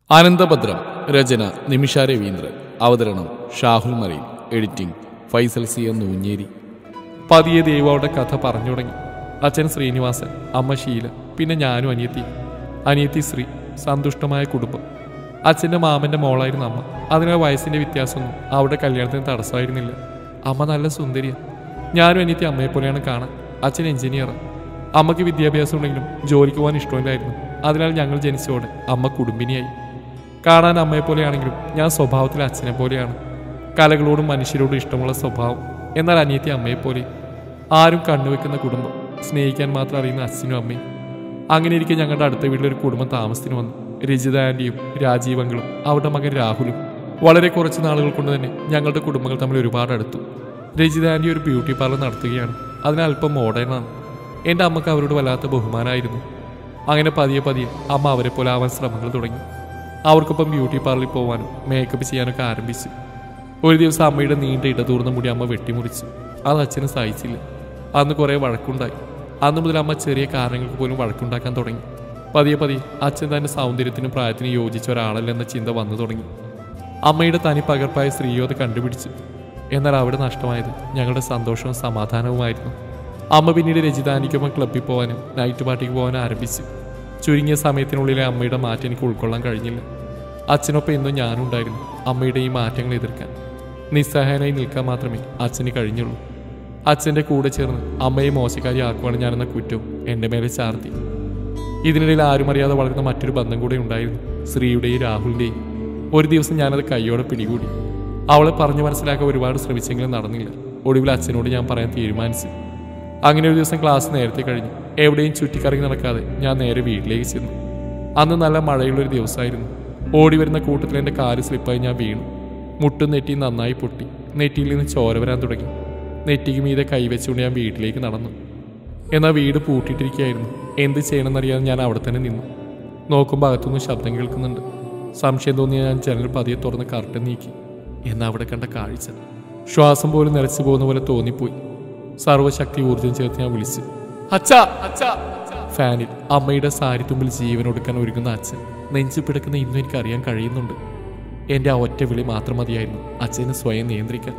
അനന്തഭദ്രം രചന നിമിഷ രവീന്ദ്രൻ അവതരണം Shahul Mareen editing Faisal C M Noonjeri പതിയെ ദേവയുടെ കഥ പറഞ്ഞു തുടങ്ങി അച്ഛൻ ശ്രീനിവാസൻ അമ്മ ശീല പിന്നെ ഞാനും അനിയത്തി അനിയത്തി ശ്രീ സന്തുഷ്ടമായ കുടുംബം അച്ഛൻ്റെ മാമൻ്റെ മോളായിരുന്നു അമ്മ അതിനാൽ വയസ്സിൻ്റെ വ്യത്യാസമൊന്നും അവരുടെ കല്യാണത്തിന് തടസ്സമായിരുന്നില്ല അമ്മ നല്ല സുന്ദരിയാണ് ഞാനും അനിയത്തി അമ്മയെപ്പോലെയാണ് കാണാൻ അച്ഛൻ എഞ്ചിനീയറാണ് അമ്മയ്ക്ക് വിദ്യാഭ്യാസം ഉണ്ടെങ്കിലും ജോലിക്ക് പോകാൻ ഇഷ്ടമില്ലായിരുന്നു അതിനാൽ ഞങ്ങൾ ജനിച്ചതോടെ അമ്മ കുടുംബിനിയായി കാണാൻ അമ്മയെപ്പോലെയാണെങ്കിലും ഞാൻ സ്വഭാവത്തിൽ അച്ഛനെ പോലെയാണ് കലകളോടും മനുഷ്യരോടും ഇഷ്ടമുള്ള സ്വഭാവം എന്നാൽ അനിയത്തി അമ്മയെപ്പോലെ ആരും കണ്ണുവെക്കുന്ന കുടുംബം സ്നേഹിക്കാൻ മാത്രം അറിയുന്ന അച്ഛനും അമ്മയും അങ്ങനെ ഇരിക്കെ ഞങ്ങളുടെ അടുത്ത വീട്ടിലൊരു കുടുംബം താമസത്തിന് വന്നു രജിത ആൻറ്റിയും രാജീവങ്ങളും അവരുടെ മകൻ രാഹുലും വളരെ കുറച്ച് നാളുകൾ കൊണ്ട് തന്നെ ഞങ്ങളുടെ കുടുംബങ്ങൾ തമ്മിൽ ഒരുപാട് അടുത്തു രജിത ആൻറ്റി ഒരു ബ്യൂട്ടി പാർലർ നടത്തുകയാണ് അതിന് അല്പം മോഡേണാണ് എൻ്റെ അമ്മക്ക് അവരോട് വല്ലാത്ത ബഹുമാനമായിരുന്നു അങ്ങനെ പതിയെ പതിയെ അമ്മ അവരെ പോലെ ആവാൻ ശ്രമങ്ങൾ തുടങ്ങി അവർക്കൊപ്പം ബ്യൂട്ടി പാർലറിൽ പോകാനും മേക്കപ്പ് ചെയ്യാനൊക്കെ ആരംഭിച്ചു ഒരു ദിവസം അമ്മയുടെ നീണ്ട ഇടതൂർന്ന മുടി അമ്മ വെട്ടിമുറിച്ചു അത് അച്ഛന് സഹിച്ചില്ല അന്ന് കുറേ വഴക്കുണ്ടായി അന്ന് മുതൽ അമ്മ ചെറിയ കാരണങ്ങൾക്ക് പോലും വഴക്കുണ്ടാക്കാൻ തുടങ്ങി പതിയെ പതിയെ അച്ഛൻ തന്റെ സൗന്ദര്യത്തിനും പ്രായത്തിനും യോജിച്ച ഒരാളല്ലെന്ന ചിന്ത വന്നു തുടങ്ങി അമ്മയുടെ തനി പകർപ്പായ സ്ത്രീയോ അത് കണ്ടുപിടിച്ചു എന്നാൽ അവിടെ നഷ്ടമായത് ഞങ്ങളുടെ സന്തോഷവും സമാധാനവുമായിരുന്നു അമ്മ പിന്നീട് രജിതാനിക്കൊപ്പം ക്ലബ്ബിൽ പോകാനും നൈറ്റ് പാർട്ടിക്ക് പോകാനും ആരംഭിച്ചു ചുരുങ്ങിയ സമയത്തിനുള്ളിലെ അമ്മയുടെ മാറ്റം എനിക്ക് ഉൾക്കൊള്ളാൻ കഴിഞ്ഞില്ല അച്ഛനൊപ്പം ഇന്നും ഞാനും ഉണ്ടായിരുന്നു അമ്മയുടെ ഈ മാറ്റങ്ങൾ എതിർക്കാൻ നിസ്സഹായനായി നിൽക്കാൻ മാത്രമേ അച്ഛന് കഴിഞ്ഞുള്ളൂ അച്ഛൻ്റെ കൂടെ ചേർന്ന് അമ്മയെ മോശക്കാരി ആക്കുവാണ് ഞാനെന്ന കുറ്റവും എൻ്റെ മേലെ ചാർത്തി ഇതിനിടയിൽ ആരും അറിയാതെ വളർന്ന മറ്റൊരു ബന്ധം കൂടെ ഉണ്ടായിരുന്നു ശ്രീയുടെയും രാഹുലിൻ്റെയും ഒരു ദിവസം ഞാനത് കൈയോടെ പിടികൂടി അവളെ പറഞ്ഞു മനസ്സിലാക്കാൻ ഒരുപാട് ശ്രമിച്ചെങ്കിലും നടന്നില്ല ഒടുവിൽ അച്ഛനോട് ഞാൻ പറയാൻ തീരുമാനിച്ചു അങ്ങനെ ഒരു ദിവസം ക്ലാസ് നേരത്തെ കഴിഞ്ഞു എവിടെയും ചുറ്റിക്കറങ്ങി നടക്കാതെ ഞാൻ നേരെ വീട്ടിലേക്ക് ചെന്നു അന്ന് നല്ല മഴയുള്ളൊരു ദിവസമായിരുന്നു ഓടി വരുന്ന കൂട്ടത്തിൽ എൻ്റെ കാല് സ്ലിപ്പായി ഞാൻ വീണു മുട്ടും നെറ്റിയും നന്നായി പൊട്ടി നെറ്റിയിൽ നിന്ന് ചോര വരാൻ തുടങ്ങി നെറ്റിക്ക് മീതെ കൈവച്ചുകൊണ്ട് ഞാൻ വീട്ടിലേക്ക് നടന്നു എന്നാൽ വീട് പൂട്ടിയിട്ടിരിക്കുകയായിരുന്നു എന്ത് ചെയ്യണമെന്നറിയാതെ ഞാൻ അവിടെ തന്നെ നിന്നു നോക്കുമ്പോൾ അകത്തുനിന്ന് ശബ്ദം കേൾക്കുന്നുണ്ട് സംശയം തോന്നിയ ഞാൻ ജനൽ പതിയെ തുറന്ന് കർട്ടൻ നീക്കി എന്നാൽ അവിടെ കണ്ട കാഴ്ച ശ്വാസം പോലും നിറച്ചു പോകുന്ന പോലെ തോന്നിപ്പോയി സർവശക്തി ഊർജം ചേർത്ത് ഞാൻ വിളിച്ചു അച്ഛാ അച്ഛാ ഫാനിൽ അമ്മയുടെ സാരിത്തുമ്പിൽ ജീവൻ ഒടുക്കാൻ ഒരുങ്ങുന്ന അച്ഛൻ നെഞ്ചു പിടക്കുന്ന ഇന്നും എനിക്ക് അറിയാൻ കഴിയുന്നുണ്ട് എൻ്റെ ആ ഒറ്റ വിളി മാത്രം മതിയായിരുന്നു അച്ഛനെ സ്വയം നിയന്ത്രിക്കാൻ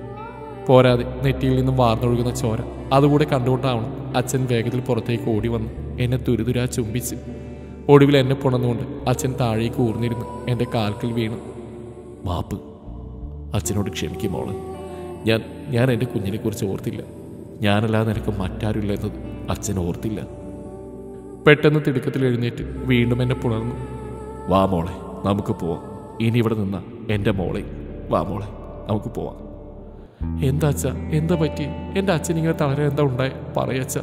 പോരാതെ നെറ്റിയിൽ നിന്നും വാർന്നൊഴുകുന്ന ചോര അതുകൂടെ കണ്ടുകൊണ്ടാവണം അച്ഛൻ വേഗത്തിൽ പുറത്തേക്ക് ഓടി വന്ന് എന്നെ തുരുതുരാ ചുംബിച്ച് ഒടുവിൽ എന്നെ പുണർന്നുകൊണ്ട് അച്ഛൻ താഴേക്ക് ഊർന്നിരുന്നു എൻ്റെ കാൽക്കൽ വീണു മാപ്പ് അച്ഛനോട് ക്ഷമിക്കും മോള് ഞാൻ ഞാൻ എൻ്റെ കുഞ്ഞിനെക്കുറിച്ച് ഓർത്തില്ല ഞാനല്ലാതെ നിനക്ക് മറ്റാരുമില്ല എന്നത് അച്ഛൻ ഓർത്തില്ല പെട്ടെന്ന് തിടുക്കത്തിൽ എഴുന്നേറ്റ് വീണ്ടും എന്നെ പുണർന്നു വാ മോളെ നമുക്ക് പോവാം ഇനി ഇവിടെ നിന്ന എൻ്റെ മോളെ വാ മോളെ നമുക്ക് പോവാം എന്താ അച്ഛ എന്താ പറ്റി എൻ്റെ അച്ഛൻ ഇങ്ങനെ തളരാൻ എന്താ ഉണ്ടായി പറയച്ച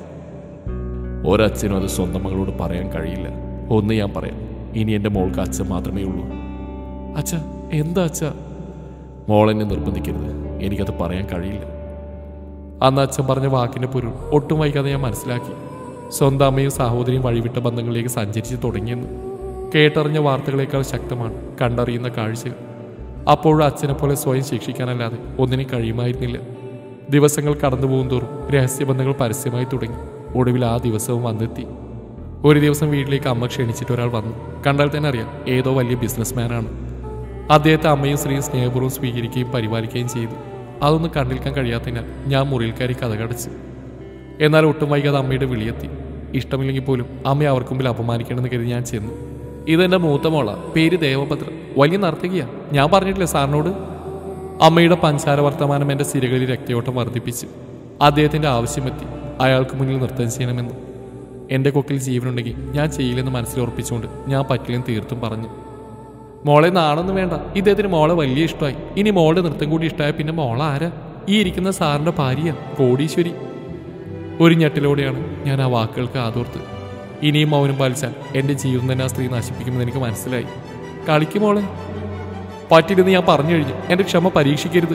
ഒരച്ഛനും അത് സ്വന്തം മകളോട് പറയാൻ കഴിയില്ല ഒന്ന് ഞാൻ പറയാം ഇനി എൻ്റെ മോൾക്ക് അച്ഛൻ മാത്രമേ ഉള്ളൂ അച്ഛ എന്താ അച്ഛ മോളെന്നെ നിർബന്ധിക്കരുത് എനിക്കത് പറയാൻ കഴിയില്ല അന്ന് അച്ഛൻ പറഞ്ഞ വാക്കിന്റെ പൊരുൾ ഒട്ടും വൈകാതെ ഞാൻ മനസ്സിലാക്കി സ്വന്തം അമ്മയും സഹോദരിയും വഴിവിട്ട ബന്ധങ്ങളിലേക്ക് സഞ്ചരിച്ച് തുടങ്ങിയെന്ന് കേട്ടറിഞ്ഞ വാർത്തകളേക്കാൾ ശക്തമാണ് കണ്ടറിയുന്ന കാഴ്ചകൾ അപ്പോഴും അച്ഛനെ പോലെ സ്വയം ശിക്ഷിക്കാനല്ലാതെ ഒന്നിനും കഴിയുമായിരുന്നില്ല ദിവസങ്ങൾ കടന്നു പോകും തോറും രഹസ്യബന്ധങ്ങൾ പരസ്യമായി തുടങ്ങി ഒടുവിൽ ആ ദിവസവും വന്നെത്തി ഒരു ദിവസം വീട്ടിലേക്ക് അമ്മ ക്ഷണിച്ചിട്ട് ഒരാൾ വന്നു കണ്ടാൽ തന്നെ അറിയാം ഏതോ വലിയ ബിസിനസ്മാനാണ് അദ്ദേഹത്തെ അമ്മയും സ്ത്രീയും സ്നേഹപൂർവ്വം സ്വീകരിക്കുകയും പരിപാലിക്കുകയും ചെയ്തു അതൊന്നും കണ്ടിരിക്കാൻ കഴിയാത്തതിനാൽ ഞാൻ മുറിയിൽ കയറി കഥകടച്ചു എന്നാൽ ഒട്ടും വൈകാതെ അമ്മയുടെ വിളിയെത്തി ഇഷ്ടമില്ലെങ്കിൽ പോലും അമ്മയെ അവർക്ക് മുമ്പിൽ അപമാനിക്കണമെന്ന് കരുതി ഞാൻ ചെന്നു ഇതെന്റെ മൂത്ത മോള പേര് ദേവഭദ്ര വലിയ നർത്തകിയാ ഞാൻ പറഞ്ഞിട്ടില്ലേ സാറിനോട് അമ്മയുടെ പഞ്ചാര വർത്തമാനം എൻ്റെ സിരകളിൽ രക്തയോട്ടം വർദ്ധിപ്പിച്ചു അദ്ദേഹത്തിന്റെ ആവശ്യമെത്തി അയാൾക്ക് മുന്നിൽ നൃത്തം ചെയ്യണമെന്ന് എൻ്റെ കൊക്കിൽ ജീവനുണ്ടെങ്കിൽ ഞാൻ ചെയ്യില്ലെന്ന് മനസ്സിൽ ഉറപ്പിച്ചുകൊണ്ട് ഞാൻ പറ്റില്ലെന്ന് തീർത്തും പറഞ്ഞു മോളെ നാണൊന്നും വേണ്ട ഇദ്ദേഹത്തിന് മോളെ വലിയ ഇഷ്ടമായി ഇനി മോളുടെ നൃത്തം കൂടി ഇഷ്ടമായ പിന്നെ മോളെ ആരാ ഈ ഇരിക്കുന്ന സാറിന്റെ ഭാര്യ കോടീശ്വരി ഒരു ഞെട്ടിലൂടെയാണ് ഞാൻ ആ വാക്കുകൾക്ക് ആതോർത്ത് ഇനിയും മൗനം പാലിച്ചാൽ എൻ്റെ ജീവിതം തന്നെ ആ സ്ത്രീ നശിപ്പിക്കുമെന്ന് എനിക്ക് മനസ്സിലായി കളിക്കും മോളെ പറ്റില്ലെന്ന് ഞാൻ പറഞ്ഞു കഴിഞ്ഞു എൻ്റെ ക്ഷമ പരീക്ഷിക്കരുത്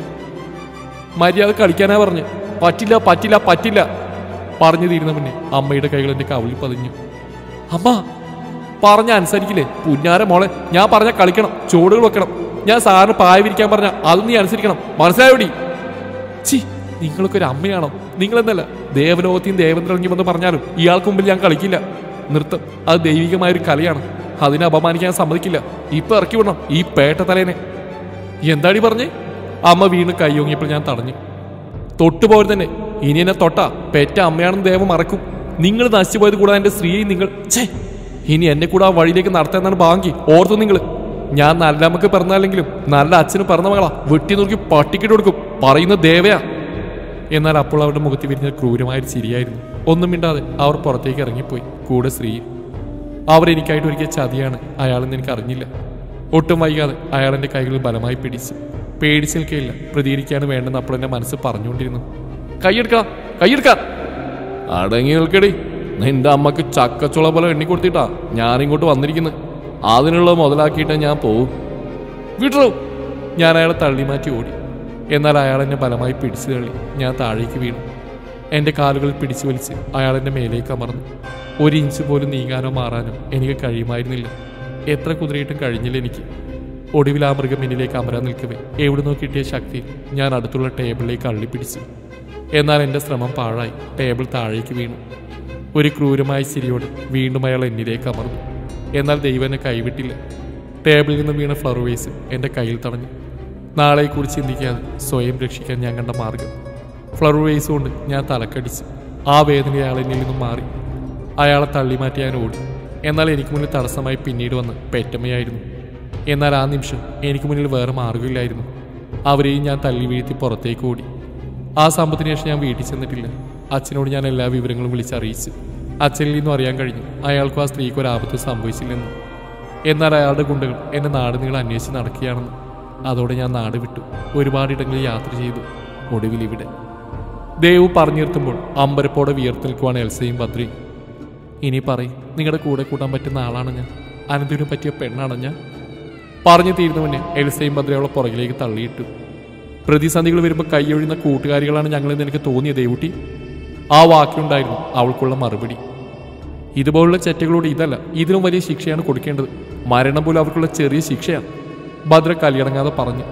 മര്യാദ കളിക്കാനാ പറഞ്ഞു പറ്റില്ല പറ്റില്ല പറ്റില്ല പറഞ്ഞു തീരുന്ന മുന്നേ അമ്മയുടെ കൈകൾ എൻ്റെ കവിളിൽ പതിഞ്ഞു അമ്മ പറഞ്ഞ അനുസരിക്കില്ലേ പുന്നാര മോളെ ഞാൻ പറഞ്ഞ കളിക്കണം ചുവടുകൾ വെക്കണം ഞാൻ സാറിന് പായ വിരിക്കാൻ പറഞ്ഞ അത് നീ അനുസരിക്കണം മനസ്സിലായോടി ചി നിങ്ങളൊക്കെ ഒരു അമ്മയാണോ നിങ്ങളെന്നല്ല ദേവലോകത്തെയും ദേവേന്ദ്രനെങ്കിൽ വന്ന് പറഞ്ഞാലും ഇയാൾക്ക് മുമ്പിൽ ഞാൻ കളിക്കില്ല നൃത്തം അത് ദൈവികമായ ഒരു കലയാണ് അതിനെ അപമാനിക്കാൻ സമ്മതിക്കില്ല ഇപ്പൊ ഇറക്കി വിടണം ഈ പേട്ട തലേനെ എന്താടി പറഞ്ഞേ അമ്മ വീണ് കൈയൊങ്ങിയപ്പോൾ ഞാൻ തടഞ്ഞു തൊട്ടുപോയത് തന്നെ ഇനി എന്നെ തൊട്ടാ പെറ്റ അമ്മയാണെന്ന് ദേവം മറക്കും നിങ്ങൾ നശിച്ചുപോയത് കൂടാതെ എന്റെ സ്ത്രീയെ നിങ്ങൾ ഛേ ഇനി എന്നെ കൂടെ ആ വഴിയിലേക്ക് നടത്താന്നാണ് ബാങ്കി ഓർത്തു നിങ്ങൾ ഞാൻ നല്ല അമ്മക്ക് പിറന്നാലെങ്കിലും നല്ല അച്ഛന് പിറന്ന മകളാ വെട്ടി നോക്കി പട്ടിക്കിട്ട് കൊടുക്കും പറയുന്ന ദേവയാ എന്നാൽ അപ്പോൾ അവരുടെ മുഖത്ത് വിരിഞ്ഞ ക്രൂരമായ ഒരു ചിരിയായിരുന്നു ഒന്നും മിണ്ടാതെ അവർ പുറത്തേക്ക് ഇറങ്ങിപ്പോയി കൂടെ സ്ത്രീ അവർ എനിക്കായിട്ട് ഒരുക്കിയ ചതിയാണ് അയാളെന്ന് എനിക്ക് അറിഞ്ഞില്ല ഒട്ടും വൈകാതെ അയാൾ എൻ്റെ കൈകളിൽ ബലമായി പിടിച്ചു പേടിച്ച് നിൽക്കുകയില്ല പ്രതികരിക്കാണ് വേണ്ടെന്ന് അപ്പോൾ എൻ്റെ മനസ്സ് പറഞ്ഞുകൊണ്ടിരുന്നു കൈയെടുക്കാം കൈയെടുക്കാം അടങ്ങി നിൽക്കടി നിന്റെ അമ്മക്ക് ചക്കച്ചുള പോലെ എണ്ണി കൊടുത്തിട്ടാ ഞാനിങ്ങോട്ട് വന്നിരിക്കുന്നത് അതിനുള്ള മുതലാക്കിയിട്ട് ഞാൻ പോവും വിട്ടു ഞാൻ അയാളെ തള്ളി മാറ്റി ഓടി എന്നാൽ അയാൾ എന്നെ ബലമായി പിടിച്ചു തള്ളി ഞാൻ താഴേക്ക് വീണു എൻ്റെ കാലുകൾ പിടിച്ചു വലിച്ച് അയാൾ എൻ്റെ മേലേക്ക് അമർന്നു ഒരു ഇഞ്ച് പോലും നീങ്ങാനോ മാറാനോ എനിക്ക് കഴിയുമായിരുന്നില്ല എത്ര കുതിരയിട്ടും കഴിഞ്ഞില്ല എനിക്ക് ഒടുവിൽ ആ മൃഗം എന്നിലേക്ക് അമരാൻ നിൽക്കവേ എവിടെ കിട്ടിയ ശക്തി ഞാൻ അടുത്തുള്ള ടേബിളിലേക്ക് അള്ളി പിടിച്ചു എന്നാൽ എൻ്റെ ശ്രമം പാഴായി ടേബിൾ താഴേക്ക് വീണു ഒരു ക്രൂരമായ ചിരിയോട് വീണ്ടും അയാൾ എന്നിലേക്ക് അമർന്നു എന്നാൽ ദൈവം എന്നെ കൈവിട്ടില്ല ടേബിളിൽ നിന്ന് വീണ ഫ്ലവർ വേസ് എൻ്റെ കയ്യിൽ തടഞ്ഞു നാളെക്കുറിച്ച് ചിന്തിക്കാതെ സ്വയം രക്ഷിക്കാൻ ഞാൻ കണ്ട മാർഗം ഫ്ലവർ വേസ് കൊണ്ട് ഞാൻ തലക്കടിച്ചു ആ വേദന അയാൾ എന്നിൽ നിന്നും മാറി അയാളെ തള്ളി മാറ്റി ഞാൻ ഓടി എന്നാൽ എനിക്ക് മുന്നിൽ തടസ്സമായി പിന്നീട് വന്ന് പെറ്റമ്മയായിരുന്നു എന്നാൽ ആ നിമിഷം എനിക്ക് മുന്നിൽ വേറെ മാർഗമില്ലായിരുന്നു അവരെയും ഞാൻ തള്ളി വീഴ്ത്തി പുറത്തേക്ക് ഓടി ആ സംഭവത്തിന് ശേഷം ഞാൻ വീട്ടിൽ ചെന്നിട്ടില്ല അച്ഛനോട് ഞാൻ എല്ലാ വിവരങ്ങളും വിളിച്ചറിയിച്ചു അച്ഛനിൽ നിന്നും അറിയാൻ കഴിഞ്ഞു അയാൾക്കും ആ സ്ത്രീക്ക് ഒരു ആപത്ത് സംഭവിച്ചില്ലെന്ന് എന്നാൽ അയാളുടെ ഗുണ്ടകൾ എന്നെ നാട് നീളെ അന്വേഷിച്ച് നടക്കുകയാണെന്ന് അതോടെ ഞാൻ നാട് വിട്ടു ഒരുപാട് ഇടങ്ങളിൽ യാത്ര ചെയ്തു ഒടുവിൽ ഇവിടെ ദേവ് പറഞ്ഞു നിർത്തുമ്പോൾ അമ്പരപ്പോടെ വിയർത്ത് നിൽക്കുവാണ് എൽസയും ബദ്രയും ഇനി പറയും നിങ്ങളുടെ കൂടെ കൂട്ടാൻ പറ്റുന്ന ആളാണ് ഞാൻ അനന്തിന് പറ്റിയ പെണ്ണാണ് ഞാൻ പറഞ്ഞു തീരുന്ന മുന്നേ എൽസയും ബദ്രയോളെ പുറകിലേക്ക് തള്ളിയിട്ടു പ്രതിസന്ധികൾ വരുമ്പോൾ കൈയൊഴിയുന്ന കൂട്ടുകാരികളാണ് ഞങ്ങളെന്ന് എനിക്ക് തോന്നിയ ദേവുട്ടി ആ വാക്കുണ്ടായിരുന്നു അവൾക്കുള്ള മറുപടി ഇതുപോലുള്ള ചെറ്റകളോട് ഇതല്ല ഇതിലും വലിയ ശിക്ഷയാണ് കൊടുക്കേണ്ടത് മരണം പോലും അവർക്കുള്ള ചെറിയ ശിക്ഷയാണ് ഭദ്ര കലിയടങ്ങാതെ പറഞ്ഞു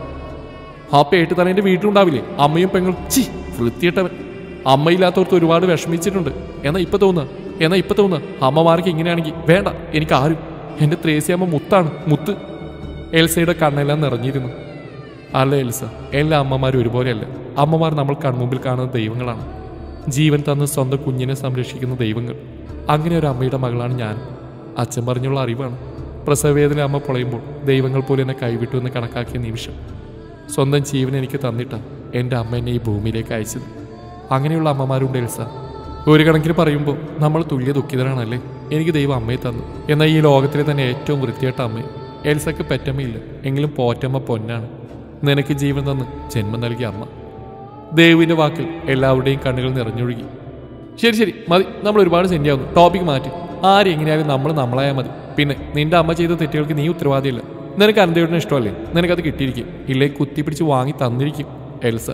ആ പേട്ട് തന്നെ എൻ്റെ വീട്ടിലുണ്ടാവില്ലേ അമ്മയും പെങ്ങളും ചി വൃത്തിയിട്ടവൻ അമ്മയില്ലാത്തവർക്ക് ഒരുപാട് വിഷമിച്ചിട്ടുണ്ട് എന്നാ ഇപ്പൊ തോന്നുക എന്നാ ഇപ്പൊ തോന്നുക അമ്മമാർക്ക് ഇങ്ങനെയാണെങ്കിൽ വേണ്ട എനിക്ക് ആരും എൻ്റെ ത്രേസിയമ്മ മുത്താണ് മുത്ത് എൽസയുടെ കണ്ണെല്ലാം നിറഞ്ഞിരുന്നു അല്ല എൽസ എല്ലാ അമ്മമാരും ഒരുപോലെയല്ല അമ്മമാർ നമ്മൾ കൺമുമ്പിൽ കാണുന്ന ദൈവങ്ങളാണ് ജീവൻ തന്ന് സ്വന്തം കുഞ്ഞിനെ സംരക്ഷിക്കുന്ന ദൈവങ്ങൾ അങ്ങനെ ഒരു അമ്മയുടെ മകളാണ് ഞാൻ അച്ഛൻ പറഞ്ഞുള്ള അറിവാണ് പ്രസവവേദന അമ്മ പൊളയുമ്പോൾ ദൈവങ്ങൾ പോലും എന്നെ കൈവിട്ടു എന്ന് കണക്കാക്കിയ നിമിഷം സ്വന്തം ജീവൻ എനിക്ക് തന്നിട്ടാ എൻ്റെ അമ്മ എന്നെ ഈ ഭൂമിയിലേക്ക് അയച്ചത് അങ്ങനെയുള്ള അമ്മമാരുണ്ട് എൽസ ഒരു കണക്കിന് പറയുമ്പോൾ നമ്മൾ തുല്യ ദുഃഖിതരാണല്ലേ എനിക്ക് ദൈവം അമ്മയെ തന്നു എന്നാൽ ഈ ലോകത്തിലെ തന്നെ ഏറ്റവും വൃത്തിയായിട്ട അമ്മയെ എൽസക്ക് പെറ്റമ്മയില്ല എങ്കിലും പോറ്റമ്മ പൊന്നാണ് നിനക്ക് ജീവൻ തന്ന് ജന്മം നൽകിയ അമ്മ ദേവിന്റെ വാക്കിൽ എല്ലാവരുടെയും കണ്ണുകൾ നിറഞ്ഞൊഴുകി ശരി ശരി മതി നമ്മൾ ഒരുപാട് സെൻഡിയാവുന്നു ടോപ്പിക് മാറ്റി ആരും എങ്ങനെയായാലും നമ്മൾ നമ്മളായാൽ മതി പിന്നെ നിന്റെ അമ്മ ചെയ്ത തെറ്റുകൾക്ക് നീ ഉത്തരവാദിയല്ല നിനക്ക് അനന്തയുടെ ഇഷ്ടമല്ലേ നിനക്കത് കിട്ടിയിരിക്കും ഇല്ലേ കുത്തിപ്പിടിച്ച് വാങ്ങി തന്നിരിക്കും എൽസ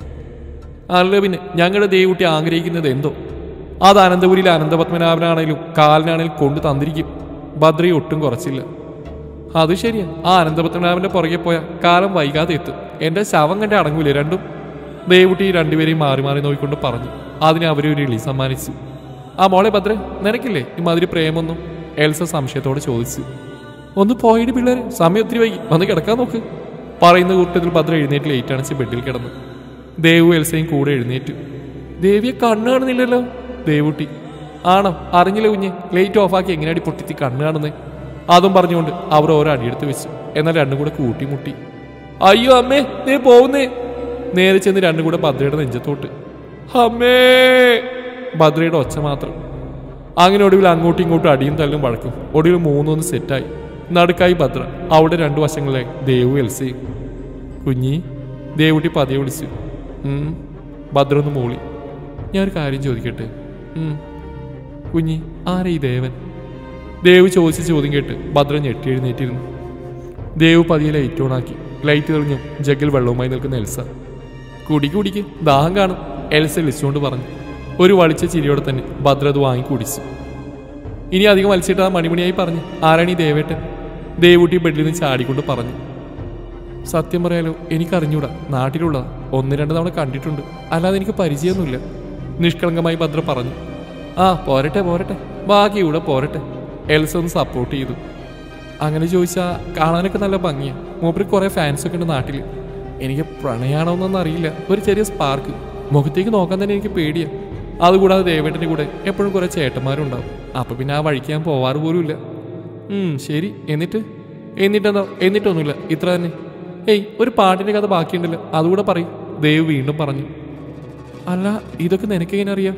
അല്ല പിന്നെ ഞങ്ങളുടെ ദേവുട്ടി ആഗ്രഹിക്കുന്നത് എന്തോ അത് അനന്തപുരിയിലെ അനന്തപത്മനാഭനാണേലും കാലിനാണേലും കൊണ്ടു തന്നിരിക്കും ഭദ്രയെ ഒട്ടും കുറച്ചില്ല അത് ശരിയാ ആ അനന്തപത്മനാഭന്റെ പുറകെ പോയ കാലം വൈകാതെ എത്തും എന്റെ ശവം കണ്ട് അടങ്ങൂലേ രണ്ടും ദേവുട്ടി രണ്ടുപേരെയും മാറി മാറി നോക്കിക്കൊണ്ട് പറഞ്ഞു അതിന് അവരെ ഒരു ഇളി സമ്മാനിച്ചു ആ മോളെ ഭദ്ര നിനക്കില്ലേ ഇമാതിരി പ്രേമൊന്നും എൽസ സംശയത്തോടെ ചോദിച്ചു ഒന്ന് പോയിട് പിള്ളേരെ സമയം ഒത്തിരി വൈകി വന്ന് കിടക്കാൻ നോക്ക് പറയുന്ന കൂട്ടത്തിൽ ഭദ്ര എഴുന്നേറ്റ് ലേറ്റ് അണച്ച് ബെഡിൽ കിടന്നു ദേവു എൽസയും കൂടെ എഴുന്നേറ്റു ദേവിയെ കണ്ണ് കാണുന്നില്ലല്ലോ ദേവുട്ടി ആണോ അറിഞ്ഞില്ല കുഞ്ഞ് ലൈറ്റ് ഓഫാക്കി എങ്ങനെയാടി പൊട്ടിത്തി കണ്ണ് കാണുന്നേ അതും പറഞ്ഞുകൊണ്ട് അവർ ഓരോ അടിയെടുത്ത് വെച്ചു എന്നാൽ രണ്ടും കൂടെ കൂട്ടിമുട്ടി അയ്യോ അമ്മേ നീ പോകുന്നേ നേരെ ചെന്ന് രണ്ടും കൂടെ ഭദ്രയുടെ നെഞ്ചത്തോട്ട് അമ്മേ ഭദ്രയുടെ ഒച്ച മാത്രം അങ്ങനെ ഒടുവിൽ അങ്ങോട്ടും ഇങ്ങോട്ടും അടിയും തല്ലും വഴക്കും ഒടുവിൽ മൂന്നൊന്ന് സെറ്റായി നടുക്കായി ഭദ്ര അവിടെ രണ്ടു വശങ്ങളിലായി ദേവു എൽസയും കുഞ്ഞി ദേവുട്ടി പതിയെ വിളിച്ചു ഉം. ഭദ്ര ഒന്ന് മൂളി ഞാനൊരു കാര്യം ചോദിക്കട്ടെ ഉം. കുഞ്ഞി ആരാ ഈ ദേവൻ ദേവ് ചോദിച്ച ചോദ്യം കേട്ട് ഭദ്ര ഞെട്ടി എഴുന്നേറ്റിരുന്നു ദേവ് പതിയെ ലൈറ്റ് ഓണാക്കി ലൈറ്റ് തെളിഞ്ഞും ജഗ്ഗിൽ വെള്ളവുമായി നിൽക്കുന്ന എൽസ കുടിക്ക് കുടിക്ക് ദാഹം കാണും എൽസ വിളിച്ചുകൊണ്ട് പറഞ്ഞു ഒരു വളിച്ച ചിരിയോടെ തന്നെ ഭദ്ര അത് വാങ്ങി കുടിച്ചു ഇനി അധികം വലിച്ചിട്ട് ആ മണിമണിയായി പറഞ്ഞു ആരാണ് ഈ ദേവേട്ടൻ ദേവൂട്ടി ബെഡിൽ നിന്ന് ചാടിക്കൊണ്ട് പറഞ്ഞു സത്യം പറയാലോ എനിക്കറിഞ്ഞൂടാ നാട്ടിലുള്ളതാ ഒന്ന് രണ്ട് തവണ കണ്ടിട്ടുണ്ട് അല്ലാതെ എനിക്ക് പരിചയമൊന്നുമില്ല നിഷ്കളങ്കമായി ഭദ്ര പറഞ്ഞു ആ പോരട്ടെ പോരട്ടെ ബാക്കി ഇവിടെ പോരട്ടെ എൽസ ഒന്ന് സപ്പോർട്ട് ചെയ്തു അങ്ങനെ ചോദിച്ചാൽ കാണാനൊക്കെ നല്ല ഭംഗിയാണ് മൂപ്പര് കുറേ ഫാൻസ് ഒക്കെ ഉണ്ട് നാട്ടിൽ എനിക്ക് പ്രണയാണോന്നൊന്നും അറിയില്ല ഒരു ചെറിയ സ്പാർക്ക് മുഖത്തേക്ക് നോക്കാൻ തന്നെ എനിക്ക് പേടിയാണ് അതുകൂടാതെ ദേവേട്ടൻ്റെ കൂടെ എപ്പോഴും കുറേ ചേട്ടന്മാരുണ്ടാവും അപ്പം പിന്നെ ആ വഴിക്ക് ഞാൻ പോവാറ് പോലുമില്ല ഉം, ശരി എന്നിട്ട് എന്നിട്ടെന്താ എന്നിട്ടൊന്നുമില്ല ഇത്ര തന്നെ ഏയ് ഒരു പാട്ടിൻ്റെ കഥ ബാക്കിയുണ്ടല്ലോ അതുകൂടെ പറയും ദേവ് വീണ്ടും പറഞ്ഞു അല്ല ഇതൊക്കെ നിനക്കെങ്ങനെ അറിയാം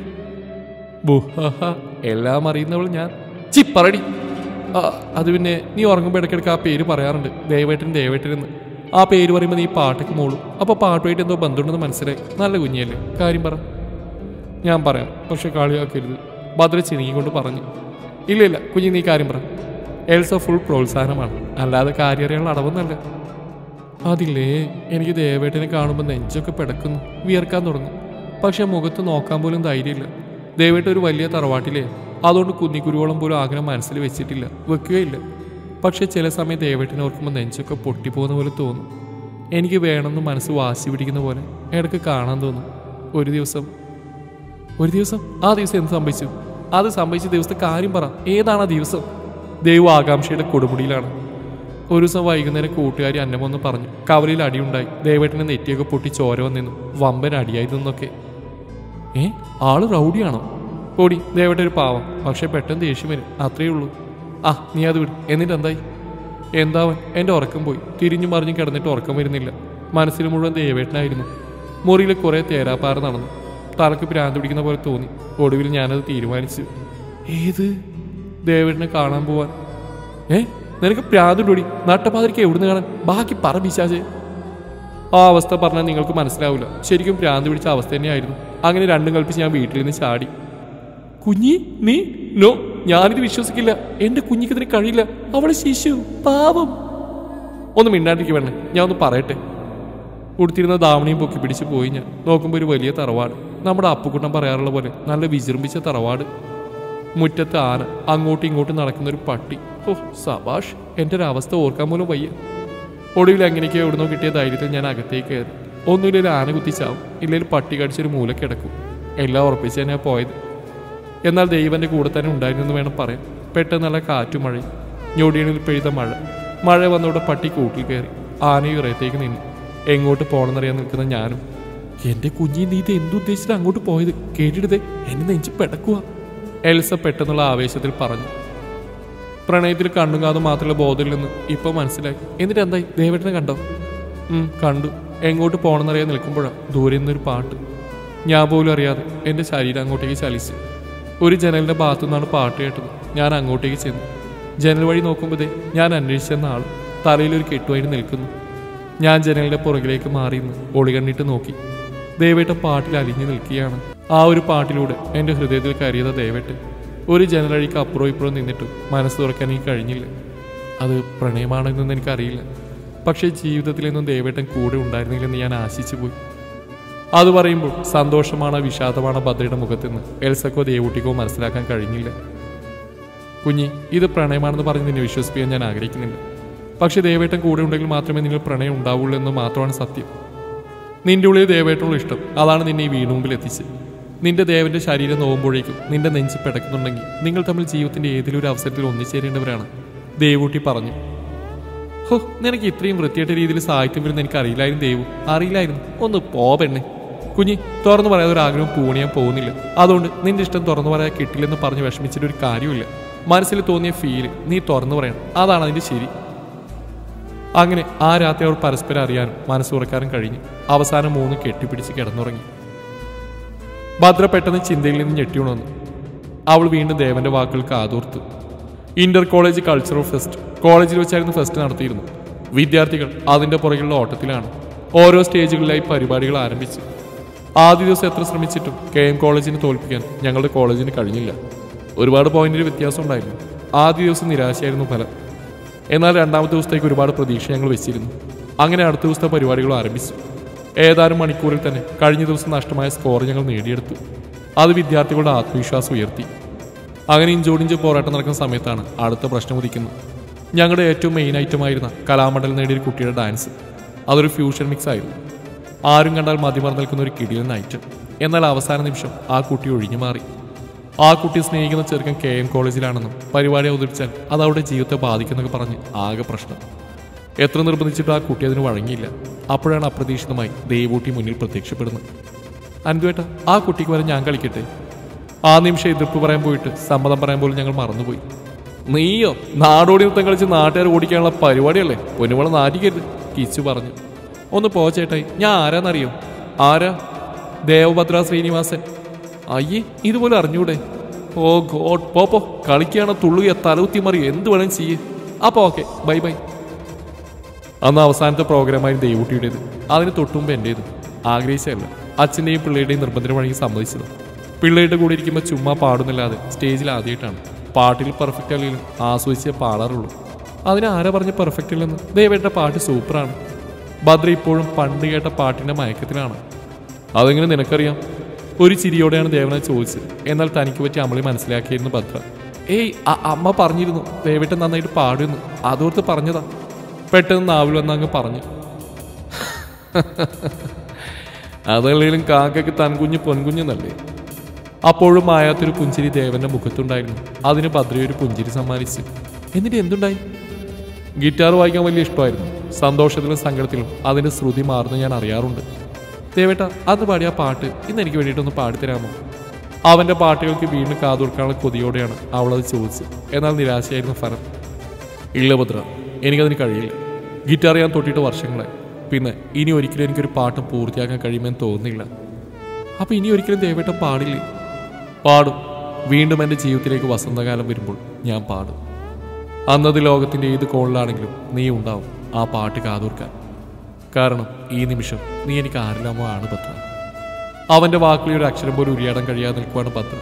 ബുഹഹ, എല്ലാം അറിയുന്നവൾ ഞാൻ ചിപ്പറടി ആ, അത് പിന്നെ നീ ഉറങ്ങുമ്പോൾ ഇടയ്ക്കിടയ്ക്ക് ആ പേര് പറയാറുണ്ട് ദേവേട്ടൻ ദേവേട്ടൻ എന്ന് ആ പേര് പറയുമ്പോൾ നീ പാട്ടൊക്കെ മോളും അപ്പോൾ പാട്ടുമായിട്ട് എന്തോ ബന്ധമുണ്ടെന്ന് മനസ്സിലായി നല്ല കുഞ്ഞിയല്ലേ കാര്യം പറ ഞാൻ പറയാം പക്ഷെ കളിയാക്കരുത് ഭദ്ര ചിനിക്കൊണ്ട് പറഞ്ഞു ഇല്ല ഇല്ല കുഞ്ഞി നീ കാര്യം പറ എൽസ ഫുൾ പ്രോത്സാഹനമാണ് അല്ലാതെ കാര്യം അറിയാനുള്ള അടവൊന്നല്ല അതില്ലേ എനിക്ക് ദേവേട്ടനെ കാണുമ്പോൾ നെഞ്ചൊക്കെ പിടക്കുന്നു വിയർക്കാൻ തുടങ്ങും പക്ഷെ മുഖത്ത് നോക്കാൻ പോലും ധൈര്യമില്ല ദേവേട്ട ഒരു വലിയ തറവാട്ടിലേ അതുകൊണ്ട് കുന്നിക്കുരുവോളം പോലും ആഗ്രഹം മനസ്സിൽ വെച്ചിട്ടില്ല വെക്കുകയില്ല പക്ഷെ ചില സമയം ദേവേട്ടനെ ഓർക്കുമ്പോൾ നെഞ്ചൊക്കെ പൊട്ടിപ്പോകുന്ന പോലെ തോന്നും എനിക്ക് വേണമെന്ന് മനസ്സ് വാശി പിടിക്കുന്ന പോലെ ഇടയ്ക്ക് കാണാൻ തോന്നും ഒരു ദിവസം ഒരു ദിവസം ആ ദിവസം എന്ത് സംഭവിച്ചു അത് സംഭവിച്ച ദിവസത്തെ കാര്യം പറ ഏതാണ് ആ ദിവസം ദൈവം ആകാംക്ഷയുടെ കൊടുമുടിയിലാണ് ഒരു ദിവസം വൈകുന്നേരം കൂട്ടുകാരി അന്നമൊന്ന് പറഞ്ഞു കവലയിൽ അടിയുണ്ടായി ദേവേട്ടനെ നെറ്റിയൊക്കെ പൊട്ടി ചോര വന്നിരുന്നു വമ്പൻ അടിയായി നിന്നൊക്കെ ഏ ആള് റൗഡിയാണോ പൊടി ദേവേട്ട ഒരു പാവം പക്ഷെ പെട്ടെന്ന് ദേഷ്യം വരും അത്രയേ ഉള്ളൂ ആ നീ അത് വിട് എന്നിട്ട് എന്തായി എന്താവൻ എൻ്റെ ഉറക്കം പോയി തിരിഞ്ഞു മറിഞ്ഞു കിടന്നിട്ട് ഉറക്കം വരുന്നില്ല മനസ്സിൽ മുഴുവൻ ദേവേട്ടനായിരുന്നു മുറിയിൽ കുറേ തേരാപ്പാറ നടന്നു തലക്ക് ഭ്രാന്ത് പിടിക്കുന്ന പോലെ തോന്നി ഒടുവിൽ ഞാനത് തീരുമാനിച്ചു ഏത് ദേവേട്ടനെ കാണാൻ പോവാൻ ഏ നിനക്ക് പ്രാന്തുണ്ടോടി നട്ടപ്പാതിരിക്ക് എവിടുന്ന് കാണാൻ ബാക്കി പറ പിശാചേ ആ അവസ്ഥ പറഞ്ഞാൽ നിങ്ങൾക്ക് മനസ്സിലാവില്ല ശരിക്കും ഭ്രാന്ത് പിടിച്ച അവസ്ഥ തന്നെയായിരുന്നു അങ്ങനെ രണ്ടും കൽപ്പിച്ച് ഞാൻ വീട്ടിൽ നിന്ന് ചാടി കുഞ്ഞി നീ നോ ഞാനിത് വിശ്വസിക്കില്ല എന്റെ കുഞ്ഞിക്ക് കഴിയില്ല അവള് ശിശു പാവം ഒന്ന് മിണ്ടാണ്ടിരിക്കും വേണേ ഞാൻ ഒന്ന് പറയട്ടെ ഉടുത്തിരുന്ന ദാവണിയും പൊക്കി പിടിച്ച് പോയി ഞാൻ നോക്കുമ്പോൾ ഒരു വലിയ തറവാട് നമ്മുടെ അപ്പുക്കുട്ടൻ പറയാറുള്ള പോലെ നല്ല വിജൃംഭിച്ച തറവാട് മുറ്റത്ത് ആന അങ്ങോട്ടും ഇങ്ങോട്ടും നടക്കുന്ന ഒരു പട്ടി ഓ സബാഷ് എൻ്റെ ഒരു അവസ്ഥ ഓർക്കാൻ പോലും വയ്യ ഒടുവിൽ എങ്ങനെയൊക്കെ എവിടുന്നോ കിട്ടിയ ധൈര്യത്തിൽ ഞാൻ അകത്തേക്ക് കയറി ഒന്നുമില്ല ആന കുത്തിച്ചാവും ഇല്ലെങ്കിൽ പട്ടി കടിച്ചൊരു മൂല കിടക്കും എല്ലാം ഉറപ്പിച്ച് തന്നെയാ പോയത് എന്നാൽ ദൈവന്റെ കൂടെ തന്നെ ഉണ്ടായിരുന്നെന്ന് വേണം പറയാൻ പെട്ടെന്ന് നല്ല കാറ്റും മഴയും ഞൊടിയണിൽ പെയ്ത മഴ മഴ വന്നവിടെ പട്ടി കൂട്ടിൽ കയറി ആനയും ഇറയത്തേക്ക് നിന്നു എങ്ങോട്ട് പോകണമെന്നറിയാൻ നിൽക്കുന്ന ഞാനും എന്റെ കുഞ്ഞി നീ ഇത് എന്തുദ്ദേശിച്ചിട്ട് അങ്ങോട്ട് പോയത് കേട്ടിടതേ എന്നെ നെഞ്ച് പെടക്കുക എൽസ പെട്ടെന്നുള്ള ആവേശത്തിൽ പറഞ്ഞു പ്രണയത്തിൽ കണ്ണും കാതും മാത്രമുള്ള ബോധത്തിൽ നിന്ന് ഇപ്പൊ മനസ്സിലായി എന്നിട്ട് എന്തായി ദേവേട്ടനെ കണ്ടോ ഉം, കണ്ടു എങ്ങോട്ട് പോകണമെന്നറിയാൻ നിൽക്കുമ്പോഴാണ് ദൂരെ നിന്നൊരു പാട്ട് ഞാൻ പോലും അറിയാതെ എൻ്റെ ശരീരം അങ്ങോട്ടേക്ക് ചലിച്ചു ഒരു ജനലിൻ്റെ ഭാഗത്തു നിന്നാണ് പാട്ട് കേട്ടത് ഞാൻ അങ്ങോട്ടേക്ക് ചെന്നു ജനൽ വഴി നോക്കുമ്പോഴേ ഞാൻ അന്വേഷിച്ചെന്ന ആൾ തലയിലൊരു കെട്ടുമായിട്ട് നിൽക്കുന്നു ഞാൻ ജനലിൻ്റെ പുറകിലേക്ക് മാറി നിന്ന് ഒളികണ്ണിട്ട് നോക്കി ദേവേട്ട പാട്ടിൽ അലിഞ്ഞു നിൽക്കുകയാണ് ആ ഒരു പാട്ടിലൂടെ എൻ്റെ ഹൃദയത്തിൽ കയറിയത് ദേവേട്ട് ഒരു ജനലഴിക്ക് അപ്പുറവും ഇപ്പുറവും നിന്നിട്ടും മനസ്സ് തുറക്കാൻ എനിക്ക് കഴിഞ്ഞില്ല അത് പ്രണയമാണെന്നൊന്നും എനിക്കറിയില്ല പക്ഷേ ജീവിതത്തിലെന്നും ദേവേട്ടൻ കൂടെ ഉണ്ടായിരുന്നില്ലെന്ന് ഞാൻ ആശിച്ചു പോയി അത് പറയുമ്പോൾ സന്തോഷമാണോ വിഷാദമാണോ ഭദ്രയുടെ മുഖത്തുനിന്ന് എൽസക്കോ ദേവൂട്ടിക്കോ മനസ്സിലാക്കാൻ കഴിഞ്ഞില്ല കുഞ്ഞി ഇത് പ്രണയമാണെന്ന് പറഞ്ഞ് നിന്നെ വിശ്വസിപ്പിക്കാൻ ഞാൻ ആഗ്രഹിക്കുന്നില്ല പക്ഷേ ദേവേട്ടൻ കൂടെ ഉണ്ടെങ്കിൽ മാത്രമേ നിങ്ങൾ പ്രണയം ഉണ്ടാവുള്ളൂ എന്ന് മാത്രമാണ് സത്യം നിന്റെ ഉള്ളിൽ ദേവേട്ടനുള്ള ഇഷ്ടം അതാണ് നിന്നെ ഈ വീണു മുമ്പിൽ എത്തിച്ച് നിന്റെ ദേവന്റെ ശരീരം നോവുമ്പോഴേക്കും നിന്റെ നെഞ്ചി പിടക്കുന്നുണ്ടെങ്കിൽ നിങ്ങൾ തമ്മിൽ ജീവിതത്തിന്റെ ഏതെങ്കിലും ഒരു അവസരത്തിൽ ഒന്നിച്ചേരേണ്ടവരാണ് ദേവൂട്ടി പറഞ്ഞു ഹോ നിനക്ക് ഇത്രയും വൃത്തിയായിട്ട രീതിയിൽ സാഹിത്യം വരുന്ന എനിക്ക് അറിയില്ലായിരുന്നു ദേവു അറിയില്ലായിരുന്നു ഒന്ന് പോ പെണ്ണെ കുഞ്ഞി തുറന്നു പറയാതെ ഒരു ആഗ്രഹം പൂണിയാൻ പോകുന്നില്ല അതുകൊണ്ട് നിന്റെ ഇഷ്ടം തുറന്നു പറയാൻ കിട്ടില്ലെന്ന് പറഞ്ഞ് വിഷമിച്ചിട്ട് ഒരു കാര്യമില്ല മനസ്സിൽ തോന്നിയ ഫീല് നീ തുറന്നു പറയണം അതാണ് അതിന്റെ ശരി അങ്ങനെ ആ രാത്രി അവർ പരസ്പരം അറിയാനും മനസ്സ് തുറക്കാനും കഴിഞ്ഞു അവസാനം മൂന്ന് കെട്ടിപ്പിടിച്ച് കിടന്നുറങ്ങി ഭദ്ര പെട്ടെന്ന് ചിന്തയിൽ നിന്ന് ഞെട്ടിയുണർന്നു അവൾ വീണ്ടും ദേവന്റെ വാക്കുകൾ കാതോർത്തു ഇന്റർ കോളേജ് കൾച്ചറൽ ഫെസ്റ്റ് കോളേജിൽ വെച്ചായിരുന്നു ഫെസ്റ്റ് നടത്തിയിരുന്നു വിദ്യാർത്ഥികൾ അതിന്റെ പുറകിലുള്ള ഓട്ടത്തിലാണ് ഓരോ സ്റ്റേജുകളിലായി പരിപാടികൾ ആരംഭിച്ചു ആദ്യ ദിവസം എത്ര ശ്രമിച്ചിട്ടും കെ എം കോളേജിനെ തോൽപ്പിക്കാൻ ഞങ്ങളുടെ കോളേജിന് കഴിഞ്ഞില്ല ഒരുപാട് പോയിന്റിൽ വ്യത്യാസം ഉണ്ടായിരുന്നു ആദ്യ ദിവസം നിരാശയായിരുന്നു ഫലം എന്നാൽ രണ്ടാമത്തെ ദിവസത്തേക്ക് ഒരുപാട് പ്രതീക്ഷ ഞങ്ങൾ വെച്ചിരുന്നു അങ്ങനെ അടുത്ത ദിവസത്തെ പരിപാടികൾ ആരംഭിച്ചു ഏതാനും മണിക്കൂറിൽ തന്നെ കഴിഞ്ഞ ദിവസം നഷ്ടമായ സ്കോർ ഞങ്ങൾ നേടിയെടുത്തു അത് വിദ്യാർത്ഥികളുടെ ആത്മവിശ്വാസം ഉയർത്തി അങ്ങനെ ഇഞ്ചോടിഞ്ച് പോരാട്ടം നടക്കുന്ന സമയത്താണ് അടുത്ത പ്രശ്നം ഉദിക്കുന്നത് ഞങ്ങളുടെ ഏറ്റവും മെയിൻ ഐറ്റമായിരുന്ന കലാമണ്ഡലം നേടിയ ഒരു കുട്ടിയുടെ ഡാൻസ് അതൊരു ഫ്യൂഷൻ മിക്സ് ആയിരുന്നു ആരും കണ്ടാൽ മതിമറന്ന് നിൽക്കുന്ന ഒരു കിടിലൻ ഐറ്റം എന്നാൽ അവസാന നിമിഷം ആ കുട്ടി ഒഴിഞ്ഞു മാറി ആ കുട്ടി സ്നേഹിക്കുന്ന ചെറുക്കൻ കെ എം കോളേജിലാണെന്നും പരിപാടി അവതരിച്ചാൽ അത് അവരുടെ ജീവിതത്തെ ബാധിക്കുന്നൊക്കെ പറഞ്ഞ് ആകെ പ്രശ്നം എത്ര നിർബന്ധിച്ചിട്ടും ആ കുട്ടി അതിന് വഴങ്ങിയില്ല അപ്പോഴാണ് അപ്രതീക്ഷിതമായി ദേവൂട്ടി മുന്നിൽ പ്രത്യക്ഷപ്പെടുന്നത് അൻതുവേട്ട ആ കുട്ടിക്ക് വരെ ഞാൻ കളിക്കട്ടെ ആ നിമിഷം എതിർപ്പ് പറയാൻ പോയിട്ട് സമ്മതം പറയാൻ പോലും ഞങ്ങൾ മറന്നുപോയി നീയോ നാടോടി നൃത്തം കളിച്ച് നാട്ടുകാർ ഓടിക്കാനുള്ള പരിപാടിയല്ലേ പൊന്നുമള നാട്ടിക്കരുത് കിച്ചു പറഞ്ഞു ഒന്ന് പോ ചേട്ടായി ഞാൻ ആരാന്നറിയോ ആരാ ദേവഭദ്ര ശ്രീനിവാസൻ അയ്യേ ഇതുപോലെ അറിഞ്ഞൂടെ ഓ ഗോഡ് പോ പോ കളിക്കുകയാണോ തുള്ളുകയോ തലകുത്തി മറിയോ എന്ത് വേണം ചെയ്യേ അപ്പൊ ഓക്കെ ബൈ ബൈ അന്ന് അവസാനത്തെ പ്രോഗ്രാമായിരുന്നു ദേവൂട്ടിയുടേത് അതിന് തൊട്ടുമുമ്പ് എൻ്റേത് ആഗ്രഹിച്ചതല്ല അച്ഛൻ്റെയും പിള്ളേരുടെയും നിർബന്ധം വഴങ്ങി സമ്മതിച്ചത് പിള്ളേരുടെ കൂടെ ഇരിക്കുമ്പോൾ ചുമ്മാ പാടുന്നില്ലാതെ സ്റ്റേജിൽ ആദ്യമായിട്ടാണ് പാട്ടിൽ പെർഫെക്റ്റ് അല്ലെങ്കിലും ആസ്വദിച്ചേ പാടാറുള്ളൂ അതിന് ആരാ പറഞ്ഞ് പെർഫെക്റ്റ് ഇല്ലെന്ന് ദേവേട്ട പാട്ട് സൂപ്പറാണ് ഭദ്ര ഇപ്പോഴും പണ്ട് കേട്ട പാട്ടിൻ്റെ മയക്കത്തിലാണ് അതെങ്ങനെ നിനക്കറിയാം ഒരു ചിരിയോടെയാണ് ദേവന ചോദിച്ചത് എന്നാൽ തനിക്ക് പറ്റി അമളി മനസ്സിലാക്കിയിരുന്നു ഭദ്ര ഏയ് അ- അമ്മ പറഞ്ഞിരുന്നു ദേവേട്ടൻ നന്നായിട്ട് പാടുന്നു അതോർത്ത് പറഞ്ഞതാ പെട്ടെന്ന് നാവിൽ വന്ന് അങ്ങ് പറഞ്ഞു അതല്ലെങ്കിലും കാക്കയ്ക്ക് തൻകുഞ്ഞ് പൊൻകുഞ്ഞെന്നല്ലേ അപ്പോഴും മായാത്തൊരു പുഞ്ചിരി ദേവന്റെ മുഖത്തുണ്ടായിരുന്നു അതിന് ഭദ്ര ഒരു പുഞ്ചിരി സമ്മാനിച്ചു എന്നിട്ട് എന്തുണ്ടായി ഗിറ്റാർ വായിക്കാൻ വലിയ ഇഷ്ടമായിരുന്നു സന്തോഷത്തിലും സങ്കടത്തിലും അതിന്റെ ശ്രുതി മാറുന്ന ഞാൻ അറിയാറുണ്ട് ദേവേട്ട അന്ന് പാടിയ ആ പാട്ട് ഇന്ന് എനിക്ക് വേണ്ടിയിട്ടൊന്ന് പാടിത്തരാമോ അവന്റെ പാട്ടുകൾക്ക് വീണ്ടും കാതോർക്കാനുള്ള കൊതിയോടെയാണ് അവളത് ചോദിച്ചത് എന്നാൽ നിരാശയായിരുന്നു ഫലം ഇല്ല ഭദ്ര എനിക്കതിന് കഴിയില്ല ഗിറ്റാർ ഞാൻ തൊട്ടിട്ട് വർഷങ്ങളായി പിന്നെ ഇനി ഒരിക്കലും എനിക്കൊരു പാട്ട് പൂർത്തിയാക്കാൻ കഴിയുമെന്ന് തോന്നുന്നില്ല അപ്പൊ ഇനി ഒരിക്കലും ദേവേട്ടൻ പാടില്ലേ പാടും വീണ്ടും എൻ്റെ ജീവിതത്തിലേക്ക് വസന്തകാലം വരുമ്പോൾ ഞാൻ പാടും അന്നത് ലോകത്തിന്റെ ഏത് കോണിലാണെങ്കിലും നീ ഉണ്ടാവും ആ പാട്ട് കാതോർക്കാൻ കാരണം ഈ നിമിഷം നീ എനിക്ക് ആരില്ലാമോ ആണ് ഭദ്ര അവന്റെ വാക്കുകളിൽ ഒരു അക്ഷരം പോലും ഉരിയാടാൻ കഴിയാതെ നിൽക്കുവാണ് ഭദ്ര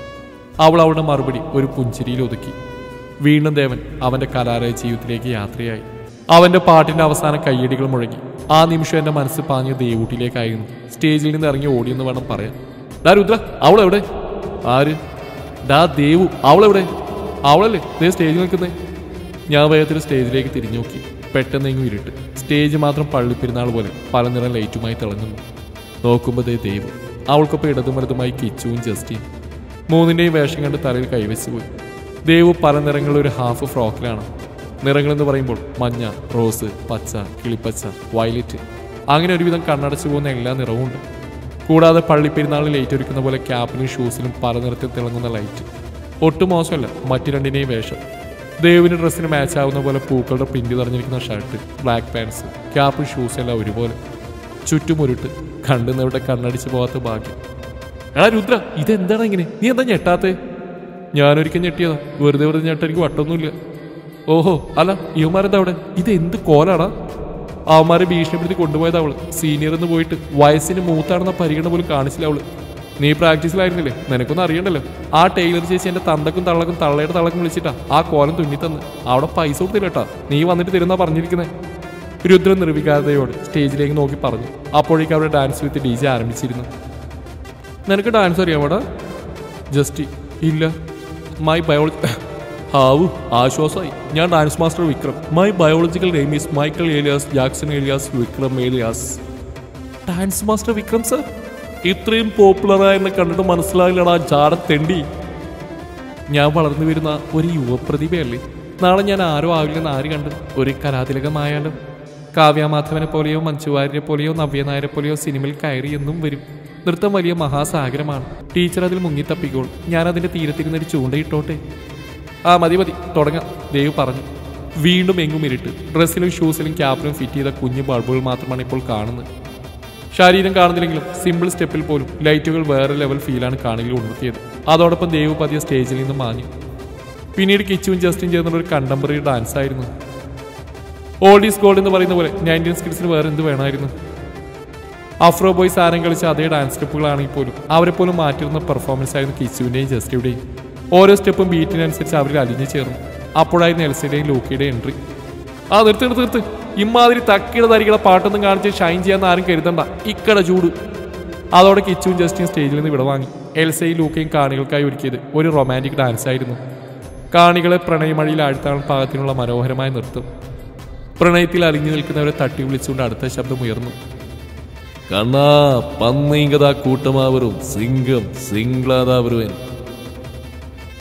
അവൾ അവളുടെ മറുപടി ഒരു പുഞ്ചിരിയിൽ ഒതുക്കി വീണ്ടും ദേവൻ അവന്റെ കലാലയ ജീവിതത്തിലേക്ക് യാത്രയായി അവന്റെ പാട്ടിന്റെ അവസാന കയ്യടികൾ മുഴങ്ങി ആ നിമിഷം എന്റെ മനസ്സ് പാഞ്ഞ ദേവൂട്ടിലേക്കായിരുന്നു സ്റ്റേജിൽ നിന്ന് ഇറങ്ങി ഓടിയെന്ന് വേണം പറയാൻ ഡാ രുദ്ര അവളെവിടെ ആര് ഡാ ദേവു അവളെവിടെ അവളല്ലേ ദേ സ്റ്റേജിൽ നിൽക്കുന്നേ ഞാൻ വേഗത്തിൽ സ്റ്റേജിലേക്ക് തിരിഞ്ഞു നോക്കി പെട്ടെന്നെങ്ങും ഇരുട്ട് സ്റ്റേജ് മാത്രം പള്ളിപ്പെരുന്നാൾ പോലെ പല നിറം ലൈറ്റുമായി തിളങ്ങുന്നു നോക്കുമ്പോൾ ദേ ദേവു അവൾക്കൊപ്പം ഇടതും വലതുമായി കിച്ചുവും ജസ്റ്റിയും മൂന്നിൻ്റെയും വേഷം കണ്ട് തലയിൽ കൈവച്ചു പോയി ദേവു പല നിറങ്ങളിലുള്ള ഒരു ഹാഫ് ഫ്രോക്കിലാണ് നിറങ്ങളെന്ന് പറയുമ്പോൾ മഞ്ഞ റോസ് പച്ച കിളിപ്പച്ച വയലറ്റ് അങ്ങനെ ഒരുവിധം കണ്ണടച്ചു പോകുന്ന എല്ലാ നിറവും ഉണ്ട് കൂടാതെ പള്ളിപ്പെരുന്നാളിൽ ലൈറ്റ് ഒരുക്കുന്ന പോലെ ക്യാപ്പിനും ഷൂസിലും പല നിറത്തിൽ തിളങ്ങുന്ന ലൈറ്റ് ഒട്ടും മോശമല്ല മറ്റു രണ്ടിനെയും വേഷം ദേവിന് ഡ്രസ്സിന് മാച്ച് ആവുന്ന പോലെ പൂക്കളുടെ പ്രിന്റ് നിറഞ്ഞിരിക്കുന്ന ഷർട്ട് ബ്ലാക്ക് പാൻസ് ക്യാപ്പും ഷൂസ് എല്ലാം ഒരുപോലെ ചുറ്റുമുരുട്ട് കണ്ടുന്നവിടെ കണ്ണടിച്ച് പോകാത്ത ഭാഗ്യം എടാ രുദ്ര ഇതെന്താണ് ഇങ്ങനെ നീ എന്താ ഞെട്ടാത്തേ ഞാനൊരിക്കൽ ഞെട്ടിയതാ വെറുതെ വെറുതെ ഞെട്ട എനിക്ക് വട്ടൊന്നുമില്ല ഓഹോ അല്ല ഇവന്മാരെന്താ അവിടെ ഇത് എന്ത് കോലാടാ അവന്മാരെ ഭീഷണിപ്പെടുത്തി കൊണ്ടുപോയത് അവള് സീനിയർ എന്ന് പോയിട്ട് വയസ്സിന് മൂത്താണെന്ന പരിഗണന പോലും കാണിച്ചില്ല അവള് നീ പ്രാക്ടീസിലായിരുന്നില്ലേ നിനക്കൊന്നും അറിയണ്ടല്ലോ ആ ടൈലർ ചേച്ചി എന്റെ തന്തക്കും തള്ളക്കും തള്ളയുടെ തള്ളക്കും വിളിച്ചിട്ടാ ആ കോലം തുന്നി തന്ന് അവിടെ പൈസ കൊടുത്തില്ല കേട്ടാ നീ വന്നിട്ട് തരുന്നാ പറഞ്ഞിരിക്കുന്നേ രുദ്രൻ നിർവികാരതയോട് സ്റ്റേജിലേക്ക് നോക്കി പറഞ്ഞു അപ്പോഴേക്കും അവിടെ ഡാൻസ് വിത്ത് ഡി ജെ ആരംഭിച്ചിരുന്നു നിനക്ക് ഡാൻസ് അറിയാമോടാ ജസ്റ്റ് ഇല്ല മൈ ബയോളജി ഹാവു ആശ്വാസമായി ഞാൻ dance master Vikram my biological name is Michael alias Jackson alias Vikram alias dance master Vikram sir ഇത്രയും പോപ്പുലറായ എന്നെ കണ്ടിട്ട് മനസ്സിലായില്ലടാ ജാട തെണ്ടി ഞാൻ വളർന്നു വരുന്ന ഒരു യുവപ്രതിഭയല്ലേ നാളെ ഞാൻ ആരോ ആവില്ലെന്ന് ആര് കണ്ടു ഒരു കലാതിലകമായാലും കാവ്യമാധവനെ പോലെയോ മഞ്ജുവാര്യരെ പോലെയോ നവ്യ നായരെ പോലെയോ സിനിമയിൽ കയറി എന്നും വരും നൃത്തം വലിയ മഹാസാഗരമാണ് ടീച്ചർ അതിൽ മുങ്ങിത്തപ്പിക്കോൾ ഞാൻ അതിന്റെ തീരത്തിരുന്നൊരു ചൂണ്ടയിട്ടോട്ടെ ആ മതി മതി തുടങ്ങാം ദേവ് പറഞ്ഞു വീണ്ടും എങ്ങും ഇരുട്ട് ഡ്രസ്സിലും ഷൂസിലും ക്യാപ്പിലും ഫിറ്റ് ചെയ്ത കുഞ്ഞു ബൾബുകൾ മാത്രമാണ് ഇപ്പോൾ കാണുന്നത് ശരീരം കാണുന്നില്ലെങ്കിലും സിമ്പിൾ സ്റ്റെപ്പിൽ പോലും ലൈറ്റുകൾ വേറെ ലെവൽ ഫീലാണ് കാണിയിൽ ഉണർത്തിയത് അതോടൊപ്പം ദേവ് പതിയെ സ്റ്റേജിൽ നിന്ന് മാഞ്ഞു പിന്നീട് കിച്ചുവും ജസ്റ്റും ചേർന്നുള്ള ഒരു കണ്ടംപററി ഡാൻസ് ആയിരുന്നു ഓൾഡ് ഈസ് ഗോൾഡ് എന്ന് പറയുന്ന പോലെ നയൻറ്റീൻ സ്കിൽസിന് വേറെ എന്ത് വേണമായിരുന്നു അഫ്രോ ബോയ്സ് ആരം കളിച്ച അതേ ഡാൻസ് സ്റ്റെപ്പുകളാണെങ്കിൽ പോലും അവരെ പോലും മാറ്റിയിരുന്ന പെർഫോമൻസ് ആയിരുന്നു കിച്ചുവിൻ്റെയും ജസ്റ്റിയുടെയും ഓരോ സ്റ്റെപ്പും ബീറ്റിനനുസരിച്ച് അവരിൽ അലിഞ്ഞു ചേർന്നു അപ്പോഴായിരുന്നു എൽസിയുടെയും ലൂക്കിയുടെയും എൻട്രി ആ നിർത്ത് നിർത്ത് നിർത്ത് ഇമാതിരി തക്കിട തരികളെ പാട്ടൊന്നും കാണിച്ച് ഷൈൻ ചെയ്യാന്ന് ആരും കരുതണ്ട ഇക്കട ചൂട് അതോടെ കിച്ചുവും ജസ്റ്റിയും സ്റ്റേജിൽ നിന്ന് വിടവാങ്ങി എൽസയും ലൂക്കയും കാണികൾക്കായി ഒരുക്കിയത് ഒരു റൊമാൻറ്റിക് ഡാൻസ് ആയിരുന്നു കാണികളെ പ്രണയമഴയിൽ ആഴ്ത്താൻ പാകത്തിനുള്ള മനോഹരമായ നൃത്തം പ്രണയത്തിൽ അലിഞ്ഞു നിൽക്കുന്നവരെ തട്ടി വിളിച്ചുകൊണ്ട് അടുത്ത ശബ്ദം ഉയർന്നു കണ്ണാ പന്നീങ്കതാ കൂട്ടമാവരും സിംഗം സിംഗ്ലാതാ വരുവൻ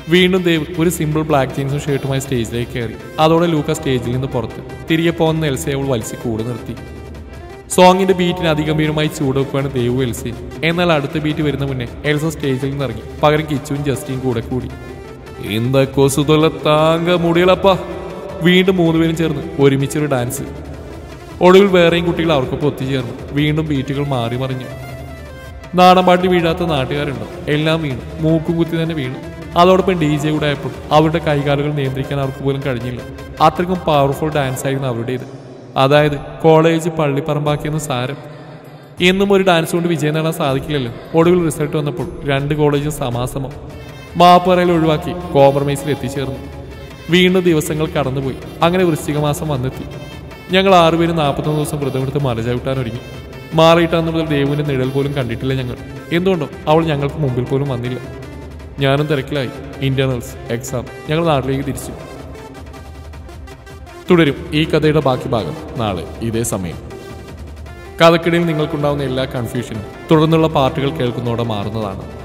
വീണ്ടും ദേവ് ഒരു സിമ്പിൾ ബ്ലാക്ക് ജീൻസും ഷർട്ടുമായി സ്റ്റേജിലേക്ക് കയറി അതോടെ ലൂക്ക സ്റ്റേജിൽ നിന്ന് പുറത്ത് തിരികെ പോകുന്ന എൽസയെ അവൾ വലിച്ച് കൂടെ നിർത്തി സോങ്ങിന്റെ ബീറ്റിന് അതിഗംഭീരമായി ചൂടുവെക്കുകയാണ് ദേവു എൽസി എന്നാൽ അടുത്ത ബീറ്റ് വരുന്ന മുന്നേ എൽസ സ്റ്റേജിൽ നിന്ന് ഇറങ്ങി പകരം കിച്ചുവും ജസ്റ്റിയും കൂടെ കൂടി എന്താ കൊസുതൊല്ല താങ്ക മുടികളപ്പ വീണ്ടും മൂന്നുപേരും ചേർന്ന് ഒരുമിച്ചൊരു ഡാൻസ് ഒടുവിൽ വേറെയും കുട്ടികൾ അവർക്കൊപ്പം ഒത്തുചേർന്നു വീണ്ടും ബീറ്റുകൾ മാറി മറിഞ്ഞു നാടൻ പാട്ടിൽ വീഴാത്ത നാട്ടുകാരുണ്ടോ എല്ലാം വീണു മൂക്കും കുത്തി തന്നെ വീണു അതോടൊപ്പം ഡി ജെ കൂടെ ആയപ്പോൾ അവരുടെ കൈകാലുകൾ നിയന്ത്രിക്കാൻ അവർക്ക് പോലും കഴിഞ്ഞില്ല അത്രയ്ക്കും പവർഫുൾ ഡാൻസ് ആയിരുന്നു അവരുടേത് അതായത് കോളേജ് പള്ളിപ്പറമ്പാക്കിയെന്ന് സാരം എന്നും ഒരു ഡാൻസ് കൊണ്ട് വിജയം നേടാൻ സാധിക്കില്ലല്ലോ ഒടുവിൽ റിസൾട്ട് വന്നപ്പോൾ രണ്ട് കോളേജും സമാസമം മാപ്പറയിൽ ഒഴിവാക്കി കോംപ്രമൈസിൽ എത്തിച്ചേർന്നു വീണ്ടും ദിവസങ്ങൾ കടന്നുപോയി അങ്ങനെ വൃശ്ചിക മാസം വന്നെത്തി ഞങ്ങൾ ആറുപേരും നാൽപ്പത്തൊന്ന് ദിവസം വ്രതമെടുത്ത് മല ചവിട്ടാൻ ഒരുങ്ങി മാറിയിട്ടാന്ന് മുതൽ ദേവുവിന്റെ നിഴൽ പോലും കണ്ടിട്ടില്ല ഞങ്ങൾ എന്തുകൊണ്ടോ അവൾ ഞങ്ങൾക്ക് മുമ്പിൽ പോലും വന്നില്ല ഞാനും തിരക്കിലായി ഇന്റേണൽസ് എക്സാം ഞങ്ങൾ നാട്ടിലേക്ക് തിരിച്ചു തുടരും ഈ കഥയുടെ ബാക്കി ഭാഗം നാളെ ഇതേ സമയം കഥക്കിടയിൽ നിങ്ങൾക്കുണ്ടാവുന്ന എല്ലാ കൺഫ്യൂഷനും തുടർന്നുള്ള പാർട്ടുകൾ കേൾക്കുന്നതോടെ മാറുന്നതാണ്